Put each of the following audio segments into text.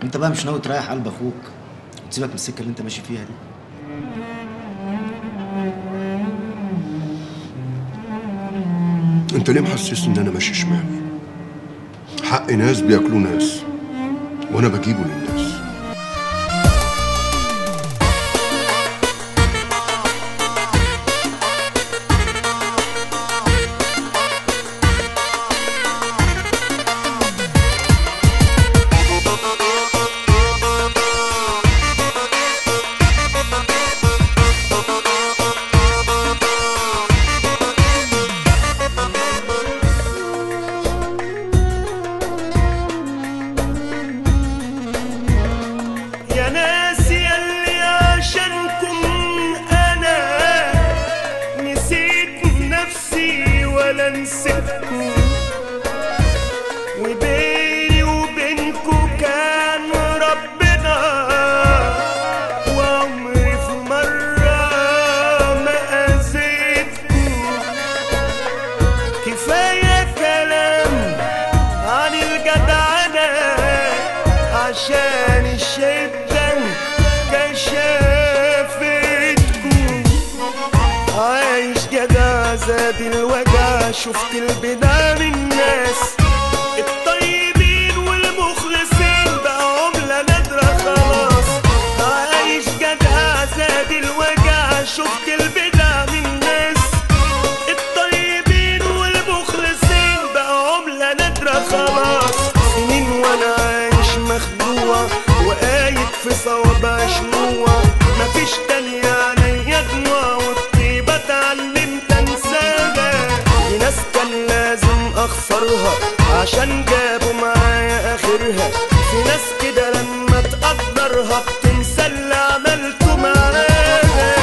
انت بقى مش ناوي تريح قلب اخوك وتسيبك من السكه اللي انت ماشي فيها دي انت ليه محسسني ان انا ماشي شمال حق ناس بياكلوا ناس وانا بجيبه للناس يا ناس يلي عشانكم انا نسيت نفسي ولا نسيتكم وبيني وبينكم كان ربنا وعمري في مرة ما أذيتكم كفاية كلام عن الجدعنة عشان الشدة كشافتكم عايش جدع زاد الوجع شفت البدع من الناس الطيبين والمخلصين بقى عملة نادرة خلاص عايش جدع زاد الوجع شفت البدع من الناس الطيبين والمخلصين بقى عملة نادرة خلاص سنين وانا عايش مخدوع وقايد في صوابع شموع مفيش تانية عليا دموع والطيبة اتعلمت انساها في ناس كان لازم اخسرها عشان جابوا معايا اخرها في ناس كده لما تقدرها بتنسى اللي عملته معاها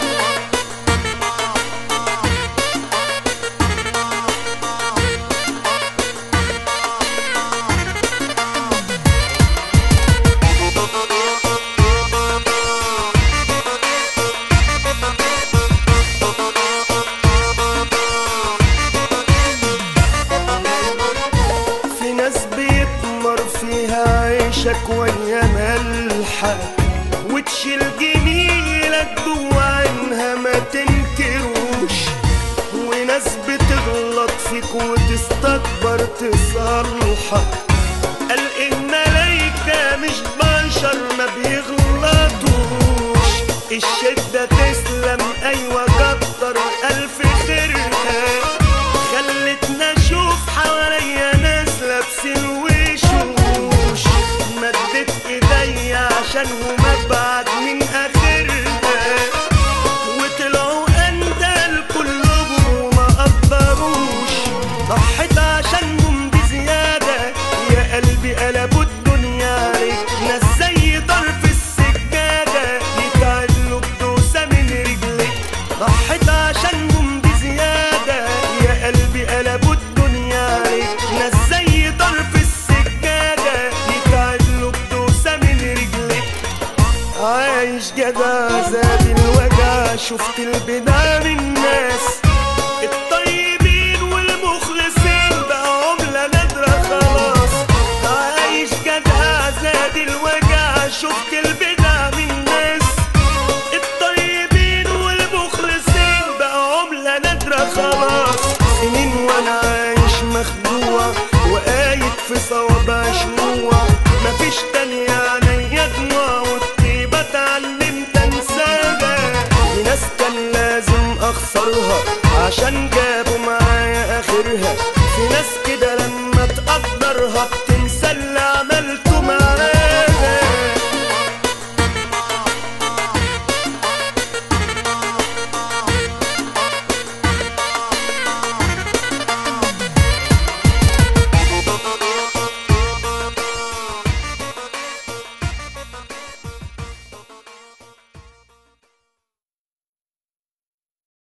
في ناس بيتمر فيها عيشك ويا ملحة وتشيل جميلك جوا عينها ما تنكروش وناس بتغلط فيك وتستكبر تصلحك قال الملايكة مش بشر ما بيغلطوش الشدة تسلم أيوة كتر ألف خيرها خلتنا اشوف حواليا ناس لابسين وشوش مدت ايديا عشانهم ابعد من اخرها وطلعوا اندال كلهم وما قدروش ضحيت عشانهم بزيادة يا قلبي قلبوا الدنيا عليك ناس زي طرف السجادة يتعدلوا بدوسة من رجليك ضحيت عشانهم بزيادة يا قلبي قلبوا الدنيا عليك ناس زي طرف السجادة يتعدلوا بدوسة من رجليك عايش جدع زاد الوجع شفت البدع من الناس الطيبين والمخلصين بقى عملة نادرة خلاص عايش جدع زاد الوجع شفت البدع من الناس الطيبين والمخلصين بقى عملة نادرة خلاص سنين وانا عايش مخدوع وقايد في صوابع شموع مفيش تانية عليا دموع والطيبة اتعلمت انساها في ناس كان لازم اخسرها عشان جابوا معايا اخرها في ناس كده لما تقدرها